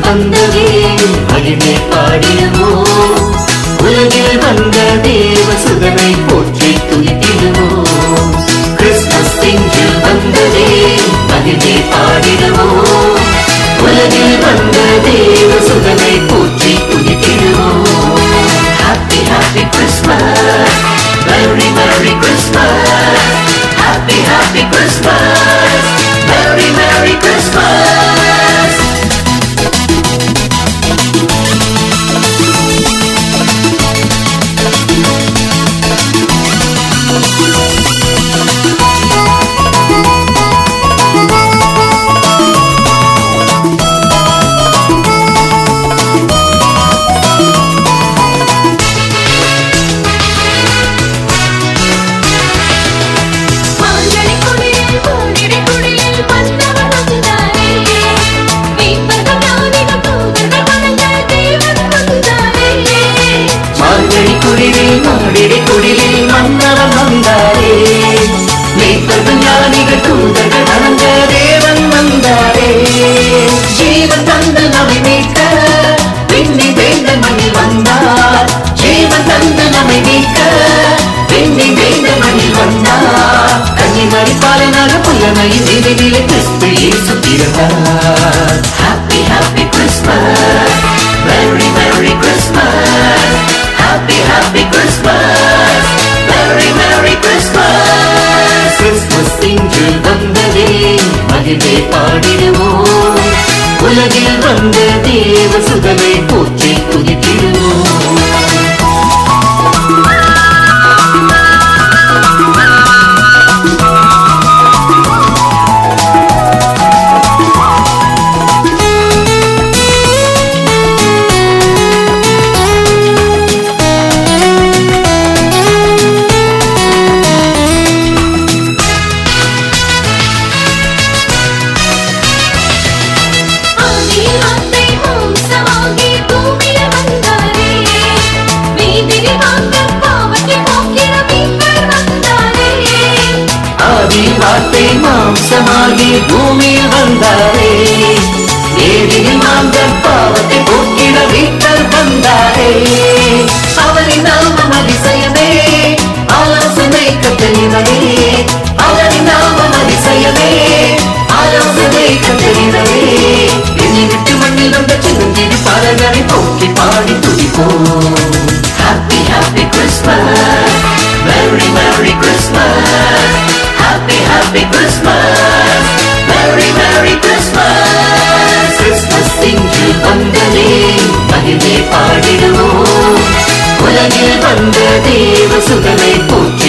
வந்ததே மகிமை பாடிடுவோம் உலகில் வந்த தேவ சுதனை போற்றி துதித்திடுவோம் கிறிஸ்துமஸ் திங்கள் வந்ததே மகிமை பாடிடுவோம் உலகில் வந்த தேவ சுதனை போற்றி துதித்திடுவோம் happy happy Christmas Merry Merry Christmas Happy Happy Christmas Merry Merry Christmas மாங்கனி குடிலில் மூடிடை குடிலில் வந்தவன் வந்தாரே மீட்பர்கள் ஞானிகள் தூதர்கள் வணங்க தேவன் வந்தாரே மார்கழி குடிலில் மாடிடை குடிலில் மன்னவன் வந்தாரே மேய்ப்பர்கள் ஞானிகள் தூதர்கள் வணங்க தேவன் வந்தாரே ஜீவன் தந்து நம்மை மீட்க விண்ணி வேந்த மண்ணில் வந்தார் ஜீவன் தந்து நம்மை மீட்க விண்ணி வேந்த மண்ணில் வந்தார் கன்னிமரி பாலனாக புல்லமையின் நிலையிலே கிறிஸ்து இயேசு பிறந்தார் happy happy Christmas Merry Merry Christmas Happy Happy Christmas Merry Merry Christmas Christmas இன்று வந்ததே மகிழ்வே பாடிடுவோம் உலகில் வந்த தேவ சுதனை போற்றி துதித்திடுவோம் ஆதியில் வார்த்தை மாம்சமாகி பூமியில் வந்தாரே வீதியில் வாழ்ந்த பாவத்தை போக்கிட மீட்பர் வந்தாரே ஆதி வார்த்தை மாம்சமாகி பூமியில் வந்தாரே ஏதியில் மாந்த பாவத்தை போக்கிட வீட்டர் வந்தாரே அவரின் நாமம் அதிசயமே ஆலோசனை கத்தனினவே அவரின் நாமம் அதிசயமே ஆலோசனை கத்தனினவே என்னை விட்டு மண்ணில் வந்த சின்னஞ்சிறு பாடல்களை போக்கி பாடி துடிப்போம் happy happy Christmas Merry Merry Christmas Happy Happy Christmas Merry Merry Christmas Christmas இன்று வந்ததே மகிழ்வே பாடிடுவோம் உலகில் வந்த தேவ சுகனை போற்றி